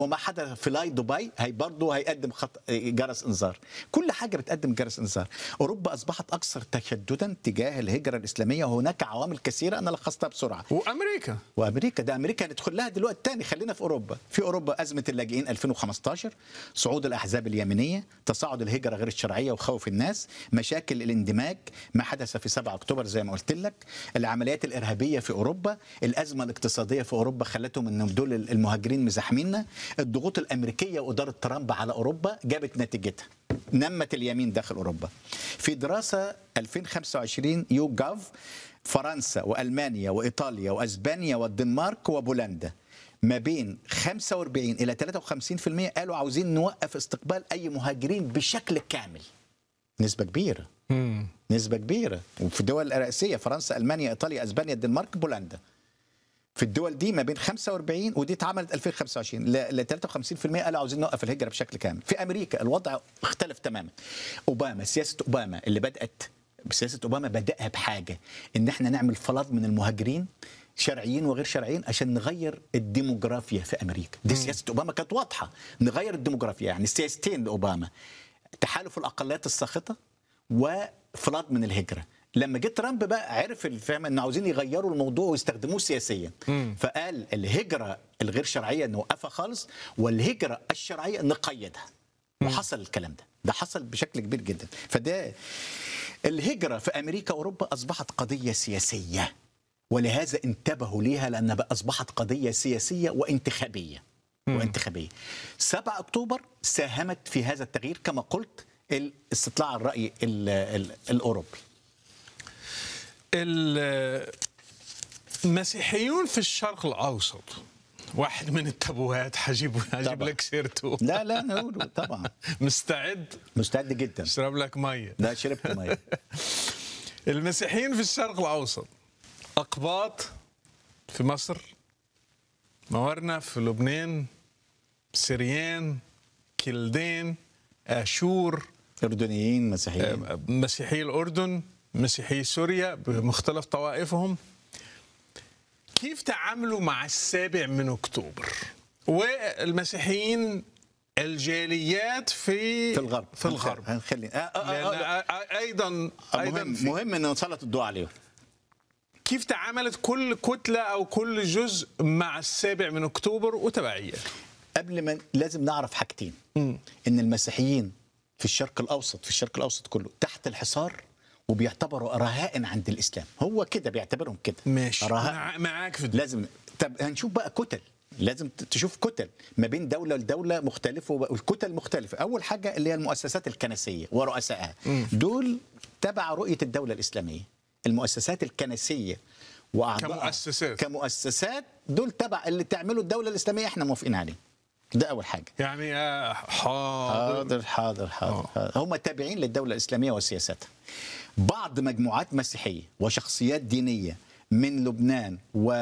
وما حدث في لاي دبي هي برضه هيقدم خط... جرس انذار كل حاجه بتقدم جرس انذار اوروبا اصبحت اكثر تشددا تجاه الهجره الاسلاميه وهناك عوامل كثيره انا لخصتها بسرعه وامريكا وامريكا ده امريكا هندخل لها دلوقتي تاني خلينا في اوروبا في اوروبا ازمه اللاجئين 2015 صعود الاحزاب اليمينيه تصاعد الهجره غير الشرعيه وخوف الناس مشاكل الاندماج ما حدث في 7 اكتوبر زي ما قلت لك العمليات الارهابيه في اوروبا الازمه الاقتصاديه في اوروبا خلتهم انهم دول المهاجرين مزاحميننا الضغوط الامريكيه واداره ترامب على اوروبا جابت نتيجتها نمت اليمين داخل اوروبا في دراسه 2025 يو جاف فرنسا والمانيا وايطاليا واسبانيا والدنمارك وبولندا ما بين 45 الى 53% قالوا عاوزين نوقف استقبال اي مهاجرين بشكل كامل نسبه كبيره نسبه كبيره وفي الدول الرئيسيه فرنسا المانيا ايطاليا اسبانيا الدنمارك بولندا في الدول دي ما بين 45 ودي اتعملت 2025 ل 53% قالوا عاوزين نوقف الهجره بشكل كامل في امريكا الوضع اختلف تماما اوباما سياسه اوباما اللي بدات بسياسه اوباما بداها بحاجه ان احنا نعمل فلاض من المهاجرين شرعيين وغير شرعيين عشان نغير الديموغرافيا في امريكا دي سياسه اوباما كانت واضحه نغير الديموغرافيا يعني السياستين لاوباما تحالف الاقليات الساخطه وفلاض من الهجره لما جه ترامب بقى عرف الفهم ان عاوزين يغيروا الموضوع ويستخدموه سياسيا فقال الهجره الغير شرعيه نوقفها خالص والهجره الشرعيه نقيدها وحصل الكلام ده ده حصل بشكل كبير جدا فده الهجره في امريكا واوروبا اصبحت قضيه سياسيه ولهذا انتبهوا ليها لانها بقى اصبحت قضيه سياسيه وانتخابيه وانتخابيه 7 اكتوبر ساهمت في هذا التغيير كما قلت استطلاع الراي ال ال الاوروبي المسيحيون في الشرق الاوسط واحد من التابوهات هجيب هجيب طبعا. لك سيرته لا لا نقوله طبعا مستعد مستعد جدا اشرب لك ميه لا شربت ميه المسيحيين في الشرق الاوسط اقباط في مصر موارنة في لبنان سريان كلدين اشور اردنيين مسيحيين مسيحي الاردن مسيحي سوريا بمختلف طوائفهم كيف تعاملوا مع السابع من اكتوبر والمسيحيين الجاليات في في الغرب في الغرب هنخلي آه آه آه لأن آه آه ايضا ايضا مهم في مهم ان نسلط الضوء عليهم كيف تعاملت كل كتله او كل جزء مع السابع من اكتوبر وتبعياته قبل ما لازم نعرف حاجتين ان المسيحيين في الشرق الاوسط في الشرق الاوسط كله تحت الحصار وبيعتبروا رهائن عند الاسلام هو كده بيعتبرهم كده ماشي رهائن مع معاك في ده. لازم طب هنشوف بقى كتل لازم تشوف كتل ما بين دوله لدوله مختلفه والكتل مختلفه اول حاجه اللي هي المؤسسات الكنسيه ورؤسائها دول تبع رؤيه الدوله الاسلاميه المؤسسات الكنسيه واعضائها كمؤسسات. كمؤسسات دول تبع اللي تعمله الدوله الاسلاميه احنا موافقين عليه ده اول حاجه يعني آه، حاضر حاضر حاضر حاضر, حاضر. هم تابعين للدولة الإسلامية وسياستها بعض مجموعات مسيحية وشخصيات دينية من لبنان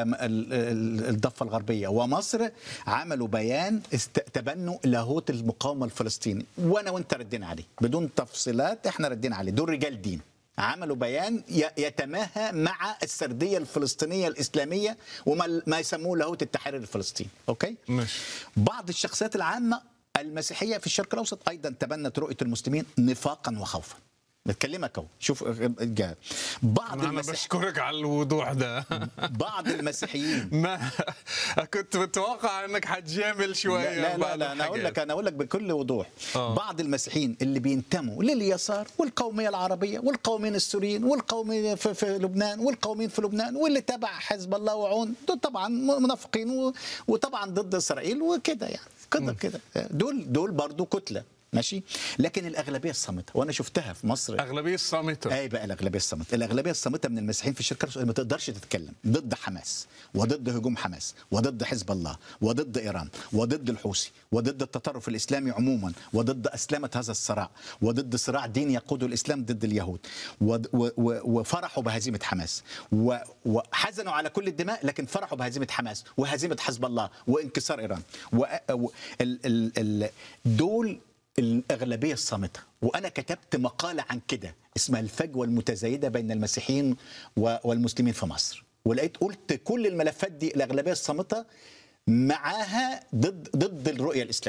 والضفة الغربية ومصر عملوا بيان است- تبنوا لاهوت المقاومة الفلسطيني وأنا وأنت ردينا عليه بدون تفصيلات احنا ردينا عليه دول رجال دين عملوا بيان ي- يتماهى مع السردية الفلسطينية الإسلامية وما ما يسموه لاهوت التحرير الفلسطيني أوكي؟ ماشي بعض الشخصيات العامة المسيحية في الشرق الأوسط أيضا تبنت رؤية المسلمين نفاقا وخوفا بتكلمك اهو شوف الجهة. بعض انا المسيح... بشكرك على الوضوح ده بعض المسيحيين ما كنت متوقع انك حتجامل شويه لا لا لا, بعض لا انا اقول الحاجات. لك انا اقول لك بكل وضوح آه. بعض المسيحيين اللي بينتموا لليسار والقوميه العربيه والقوميين السوريين والقوميين في, في لبنان والقوميين في لبنان واللي تبع حزب الله وعون دول طبعا منافقين و- وطبعا ضد اسرائيل وكده يعني كده كده دول دول برضو كتله ماشي لكن الاغلبيه الصامته وانا شفتها في مصر اغلبيه صامته اي بقى الاغلبيه الصامته الاغلبيه الصامته من المسيحيين في الشرق الأوسط ما تقدرش تتكلم ضد حماس وضد هجوم حماس وضد حزب الله وضد ايران وضد الحوثي وضد التطرف الاسلامي عموما وضد اسلمه هذا الصراع وضد صراع ديني يقوده الاسلام ضد اليهود ود- و- و- وفرحوا بهزيمه حماس و- وحزنوا على كل الدماء لكن فرحوا بهزيمه حماس وهزيمه حزب الله وانكسار ايران و- و- ال- ال- ال- دول الأغلبية الصامتة وأنا كتبت مقالة عن كده اسمها الفجوة المتزايدة بين المسيحيين و- والمسلمين في مصر ولقيت قلت كل الملفات دي الأغلبية الصامتة معاها ضد ضد الرؤيه الاسلاميه